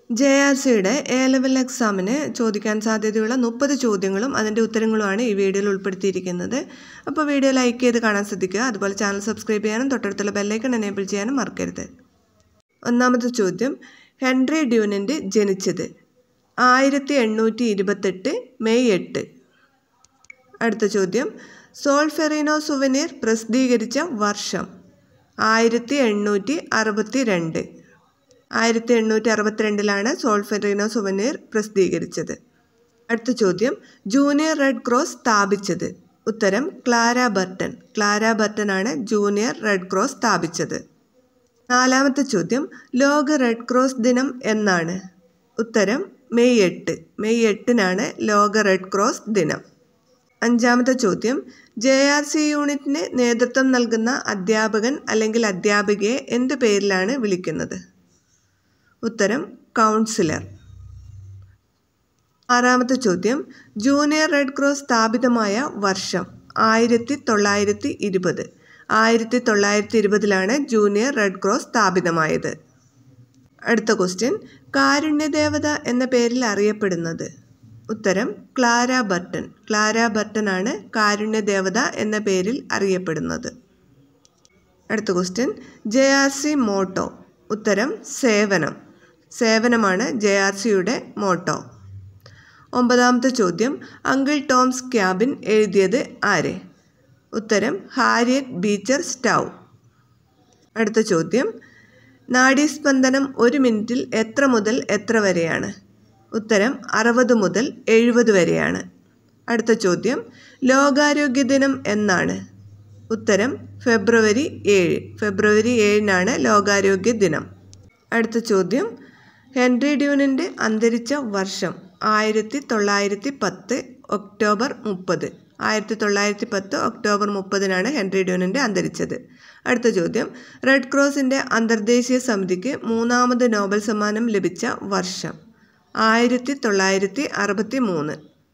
J R സിയുടെ A level എക്സാമിന് ചോദിക്കാൻ സാധ്യതയുള്ള മുപ്പത് ചോദ്യങ്ങളും അതിൻ്റെ ഉത്തരങ്ങളുമാണ് ഈ വീഡിയോയിൽ ഉൾപ്പെടുത്തിയിരിക്കുന്നത് അപ്പോൾ വീഡിയോ ലൈക്ക് ചെയ്ത് കാണാൻ ശ്രദ്ധിക്കുക അതുപോലെ ചാനൽ സബ്സ്ക്രൈബ് ചെയ്യാനും തൊട്ടടുത്തുള്ള ബെല്ലൈക്കൺ എനേബിൾ ചെയ്യാനും മറക്കരുത് ഒന്നാമത്തെ ചോദ്യം ഹെൻറി ഡ്യൂനൻ്റ് ജനിച്ചത് ആയിരത്തി എണ്ണൂറ്റി ഇരുപത്തെട്ട് മെയ് എട്ട് അടുത്ത ചോദ്യം സോൾഫെറിനോ സുവനീർ പ്രസിദ്ധീകരിച്ച വർഷം ആയിരത്തി എണ്ണൂറ്റി അറുപത്തി രണ്ട് ആയിരത്തി എണ്ണൂറ്റി അറുപത്തിരണ്ടിലാണ് സോൾഫെറിനോ സുവനീർ പ്രസിദ്ധീകരിച്ചത് അടുത്ത ചോദ്യം ജൂനിയർ റെഡ് ക്രോസ് സ്ഥാപിച്ചത് ഉത്തരം ക്ലാര ബർട്ടൺ ക്ലാര ബർട്ടൺ ആണ് ജൂനിയർ റെഡ് ക്രോസ് സ്ഥാപിച്ചത് നാലാമത്തെ ചോദ്യം ലോക റെഡ് ക്രോസ് ദിനം എന്നാണ് ഉത്തരം മെയ് എട്ട് മെയ് എട്ടിനാണ് ലോക റെഡ് ക്രോസ് ദിനം അഞ്ചാമത്തെ ചോദ്യം ജെ ആർ സി യൂണിറ്റിന് നേതൃത്വം നൽകുന്ന അധ്യാപകൻ അല്ലെങ്കിൽ അധ്യാപികയെ എന്ത് പേരിലാണ് വിളിക്കുന്നത് ഉത്തരം കൗൺസിലർ ആറാമത്തെ ചോദ്യം ജൂനിയർ റെഡ് ക്രോസ് സ്ഥാപിതമായ വർഷം ആയിരത്തി തൊള്ളായിരത്തി ഇരുപത് ആയിരത്തി തൊള്ളായിരത്തി ഇരുപതിലാണ് ജൂനിയർ റെഡ് ക്രോസ് സ്ഥാപിതമായത് അടുത്ത ക്വസ്റ്റ്യൻ കാരുണ്യദേവത എന്ന പേരിൽ അറിയപ്പെടുന്നത് ഉത്തരം ക്ലാര ബർട്ടൺ ക്ലാര ബർട്ടൺ ആണ് കാരുണ്യദേവത എന്ന പേരിൽ അറിയപ്പെടുന്നത് അടുത്ത question J R C motto ഉത്തരം സേവനം സേവനമാണ് ജെ ആർ സിയുടെ മോട്ടോ ഒമ്പതാമത്തെ ചോദ്യം അങ്കിൾ ടോംസ് ക്യാബിൻ എഴുതിയത് ആര് ഉത്തരം ഹാരിയറ്റ് ബീച്ചർ സ്റ്റൗ അടുത്ത ചോദ്യം നാഡീസ്പന്ദനം ഒരു മിനിറ്റിൽ എത്ര മുതൽ എത്ര വരെയാണ് ഉത്തരം അറുപത് മുതൽ എഴുപത് വരെയാണ് അടുത്ത ചോദ്യം ലോകാരോഗ്യ ദിനം എന്നാണ് ഉത്തരം ഫെബ്രുവരി ഏഴ് ഫെബ്രുവരി ഏഴിനാണ് ലോകാരോഗ്യ ദിനം അടുത്ത ചോദ്യം ഹെൻറി ഡ്യൂനൻ്റെ അന്തരിച്ച വർഷം ആയിരത്തി തൊള്ളായിരത്തി പത്ത് ഒക്ടോബർ മുപ്പത് ആയിരത്തി തൊള്ളായിരത്തി പത്ത് ഒക്ടോബർ മുപ്പതിനാണ് ഹെൻറി ഡ്യൂനൻ്റെ അന്തരിച്ചത് അടുത്ത ചോദ്യം റെഡ് ക്രോസിൻ്റെ അന്തർദേശീയ സമിതിക്ക് മൂന്നാമത് നോബൽ സമ്മാനം ലഭിച്ച വർഷം ആയിരത്തി തൊള്ളായിരത്തി അറുപത്തി മൂന്ന്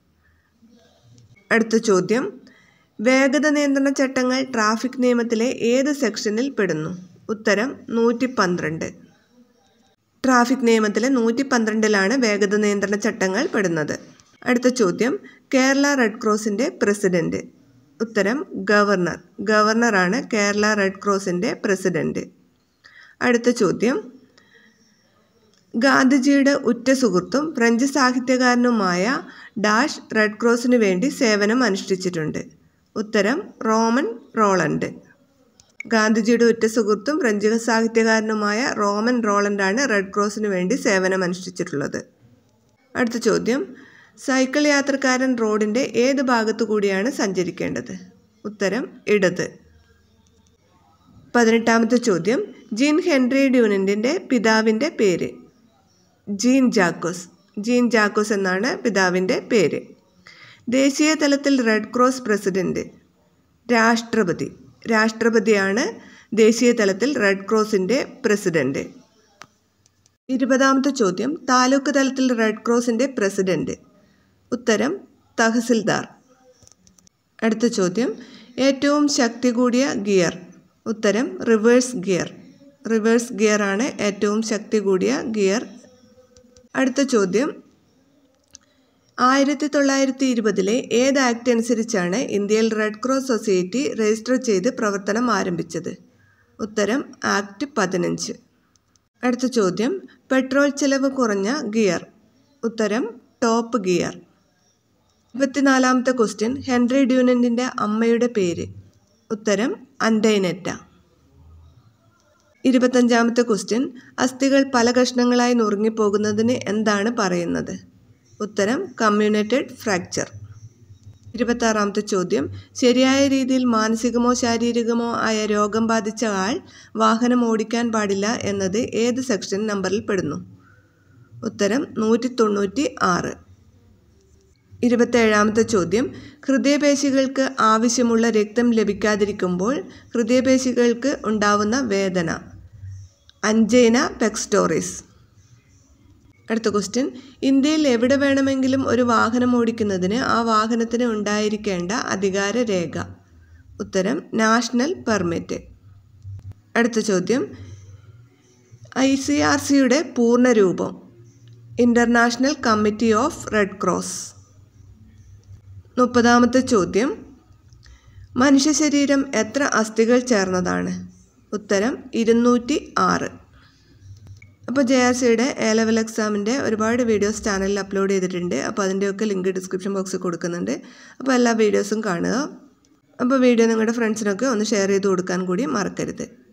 അടുത്ത ചോദ്യം വേഗത നിയന്ത്രണ ചട്ടങ്ങൾ ട്രാഫിക് നിയമത്തിലെ ഏത് സെക്ഷനിൽ പെടുന്നു ഉത്തരം നൂറ്റി പന്ത്രണ്ട് ട്രാഫിക് നിയമത്തിലെ നൂറ്റി പന്ത്രണ്ടിലാണ് വേഗത നിയന്ത്രണ ചട്ടങ്ങൾ പെടുന്നത് അടുത്ത ചോദ്യം കേരള റെഡ് ക്രോസിൻ്റെ പ്രസിഡന്റ് ഉത്തരം ഗവർണർ ഗവർണറാണ് കേരള റെഡ് ക്രോസിൻ്റെ പ്രസിഡന്റ് അടുത്ത ചോദ്യം ഗാന്ധിജിയുടെ ഉറ്റ സുഹൃത്തും ഫ്രഞ്ച് സാഹിത്യകാരനുമായ ഡാഷ് റെഡ് ക്രോസിനു വേണ്ടി സേവനം അനുഷ്ഠിച്ചിട്ടുണ്ട് ഉത്തരം റോമൻ റോളണ്ട് ഗാന്ധിജിയുടെ ഉറ്റ സുഹൃത്തും ഫ്രഞ്ച് സാഹിത്യകാരനുമായ റോമൻ റോളണ്ടാണ് റെഡ് ക്രോസിനു വേണ്ടി സേവനം അനുഷ്ഠിച്ചിട്ടുള്ളത് അടുത്ത ചോദ്യം സൈക്കിൾ യാത്രക്കാരൻ റോഡിൻ്റെ ഏത് ഭാഗത്തു കൂടിയാണ് സഞ്ചരിക്കേണ്ടത് ഉത്തരം ഇടത് പതിനെട്ടാമത്തെ ചോദ്യം ജീൻ ഹെൻറി ഡ്യൂനൻ്റെ പിതാവിൻ്റെ പേര് ജീൻ ജാക്കോസ് ജീൻ ജാക്കോസ് എന്നാണ് പിതാവിൻ്റെ പേര് ദേശീയ തലത്തിൽ റെഡ് ക്രോസ് പ്രസിഡന്റ് രാഷ്ട്രപതി രാഷ്ട്രപതിയാണ് ദേശീയ തലത്തിൽ റെഡ് ക്രോസിൻ്റെ പ്രസിഡന്റ് ഇരുപതാമത്തെ ചോദ്യം താലൂക്ക് തലത്തിൽ റെഡ് ക്രോസിൻ്റെ പ്രസിഡന്റ് ഉത്തരം തഹസിൽദാർ അടുത്ത ചോദ്യം ഏറ്റവും ശക്തി കൂടിയ ഗിയർ ഉത്തരം റിവേഴ്സ് ഗിയർ റിവേഴ്സ് ഗിയർ ആണ് ഏറ്റവും ശക്തി കൂടിയ ഗിയർ അടുത്ത ചോദ്യം ആയിരത്തി തൊള്ളായിരത്തി ഇരുപതിലെ ഏത് ആക്ട് അനുസരിച്ചാണ് ഇന്ത്യയിൽ റെഡ് ക്രോസ് സൊസൈറ്റി രജിസ്റ്റർ ചെയ്ത് പ്രവർത്തനം ആരംഭിച്ചത് ഉത്തരം ആക്ട് പതിനഞ്ച് അടുത്ത ചോദ്യം പെട്രോൾ ചെലവ് കുറഞ്ഞ ഗിയർ ഉത്തരം ടോപ്പ് ഗിയർ ഇരുപത്തിനാലാമത്തെ ക്വസ്റ്റ്യൻ ഹെൻറി ഡ്യൂനൻറ്റിൻ്റെ അമ്മയുടെ പേര് ഉത്തരം അൻഡൈനെറ്റ ഇരുപത്തഞ്ചാമത്തെ ക്വസ്റ്റ്യൻ അസ്ഥികൾ പല കഷ്ണങ്ങളായി നുറുങ്ങിപ്പോകുന്നതിന് എന്താണ് പറയുന്നത് ഉത്തരം കമ്മ്യൂണേറ്റഡ് ഫ്രാക്ചർ ഇരുപത്താറാമത്തെ ചോദ്യം ശരിയായ രീതിയിൽ മാനസികമോ ശാരീരികമോ ആയ രോഗം ബാധിച്ച ആൾ വാഹനം ഓടിക്കാൻ പാടില്ല എന്നത് ഏത് സെക്ഷൻ നമ്പറിൽ പെടുന്നു ഉത്തരം നൂറ്റി തൊണ്ണൂറ്റി ആറ് ഇരുപത്തേഴാമത്തെ ചോദ്യം ഹൃദയപേശികൾക്ക് ആവശ്യമുള്ള രക്തം ലഭിക്കാതിരിക്കുമ്പോൾ ഹൃദയപേശികൾക്ക് ഉണ്ടാവുന്ന വേദന അഞ്ചൈന പെക്സ്റ്റോറിസ് അടുത്ത ക്വസ്റ്റ്യൻ ഇന്ത്യയിൽ എവിടെ വേണമെങ്കിലും ഒരു വാഹനം ഓടിക്കുന്നതിന് ആ വാഹനത്തിന് ഉണ്ടായിരിക്കേണ്ട അധികാര രേഖ ഉത്തരം നാഷണൽ പെർമിറ്റ് അടുത്ത ചോദ്യം ഐ സി ആർ സിയുടെ പൂർണ്ണരൂപം international committee of Red Cross മുപ്പതാമത്തെ ചോദ്യം മനുഷ്യ ശരീരം എത്ര അസ്ഥികൾ ചേർന്നതാണ് ഉത്തരം ഇരുന്നൂറ്റി ആറ് അപ്പോൾ ജെ ആർ സിയുടെ എ ലെവൽ എക്സാമിൻ്റെ ഒരുപാട് വീഡിയോസ് ചാനലിൽ അപ്ലോഡ് ചെയ്തിട്ടുണ്ട് അപ്പോൾ അതിൻ്റെയൊക്കെ ലിങ്ക് ഡിസ്ക്രിപ്ഷൻ ബോക്സിൽ കൊടുക്കുന്നുണ്ട് അപ്പോൾ എല്ലാ വീഡിയോസും കാണുക അപ്പോൾ വീഡിയോ നിങ്ങളുടെ ഫ്രണ്ട്സിനൊക്കെ ഒന്ന് ഷെയർ ചെയ്ത് കൊടുക്കാൻ കൂടി മറക്കരുത്